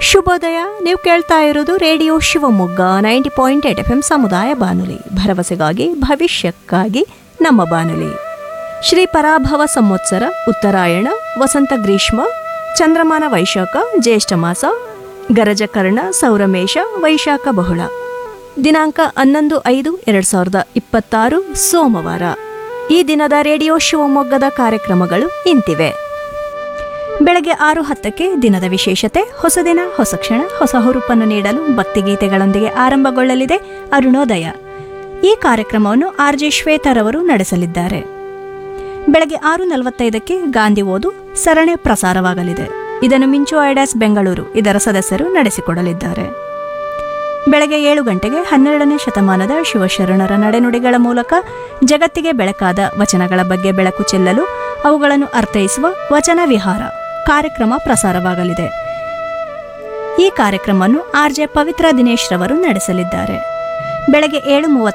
ಶುಭೋದಯ ನೀವು ಕೇಳ್ತಾ ಇರೋದು radio Shivamogga ninety point eight F M ಸಮುದಾಯ ಬಾನುಲಿ ಭರವಸೆಗಾಗಿ ಭವಿಷ್ಯಕ್ಕಾಗಿ ನಮ್ಮ ಬಾನುಲಿ ಶ್ರೀ ಪರಾಭವ ಸಂವತ್ಸರ ಉತ್ತರಾಯಣ ವಸಂತ ಗ್ರೀಷ್ಮ ಚಂದ್ರಮಾನ ವೈಶಾಖ ಜ್ಯೇಷ್ಠ ಮಾಸ ಗರಜಕರ್ಣ ಸೌರಮೇಶ ವೈಶಾಖ ಬಹುಳ ದಿನಾಂಕ ಹನ್ನೊಂದು ಐದು ಎರಡು ಸಾವಿರದ ಇಪ್ಪತ್ತಾರು ಸೋಮವಾರ ಈ ದಿನದ ರೇಡಿಯೋ ಶಿವಮೊಗ್ಗದ ಕಾರ್ಯಕ್ರಮಗಳು ಇಂತಿವೆ ಬೆಳಗ್ಗೆ ಆರು ಹತ್ತಕ್ಕೆ ದಿನದ ವಿಶೇಷತೆ ಹೊಸ ದಿನ ಹೊಸ ಕ್ಷಣ ಹೊಸ ಹುರುಪನ್ನು ನೀಡಲು ಭಕ್ತಿಗೀತೆಗಳೊಂದಿಗೆ ಆರಂಭಗೊಳ್ಳಲಿದೆ ಅರುಣೋದಯ ಈ ಕಾರ್ಯಕ್ರಮವನ್ನು ಆರ್ ಜೆ ಶ್ವೇತರವರು ನಡೆಸಲಿದ್ದಾರೆ ಬೆಳಗ್ಗೆ ಆರು ನಲವತ್ತೈದಕ್ಕೆ ಗಾಂಧಿ ಓದು ಸರಣಿ ಪ್ರಸಾರವಾಗಲಿದೆ ಇದನ್ನು ಮಿಂಚು ಐಡಾಸ್ ಬೆಂಗಳೂರು ಇದರ ಸದಸ್ಯರು ನಡೆಸಿಕೊಡಲಿದ್ದಾರೆ ಬೆಳಗ್ಗೆ ಏಳು ಗಂಟೆಗೆ ಹನ್ನೆರಡನೇ ಶತಮಾನದ ಶಿವಶರಣರ ನಡೆನುಡಿಗಳ ಮೂಲಕ ಜಗತ್ತಿಗೆ ಬೆಳಕಾದ ವಚನಗಳ ಬಗ್ಗೆ ಬೆಳಕು ಚೆಲ್ಲಲು ಅವುಗಳನ್ನು ಅರ್ಥೈಸುವ ವಚನ ವಿಹಾರ ಕಾರ್ಯಕ್ರಮ ಪ್ರಸಾರವಾಗಲಿದೆ ಈ ಕಾರ್ಯಕ್ರಮವನ್ನು ಆರ್ ಜೆ ಪವಿತ್ರ ದಿನೇಶ್ ರವರು ನಡೆಸಲಿದ್ದಾರೆ ಬೆಳಗ್ಗೆ ಏಳು ಮೂವತ್ತು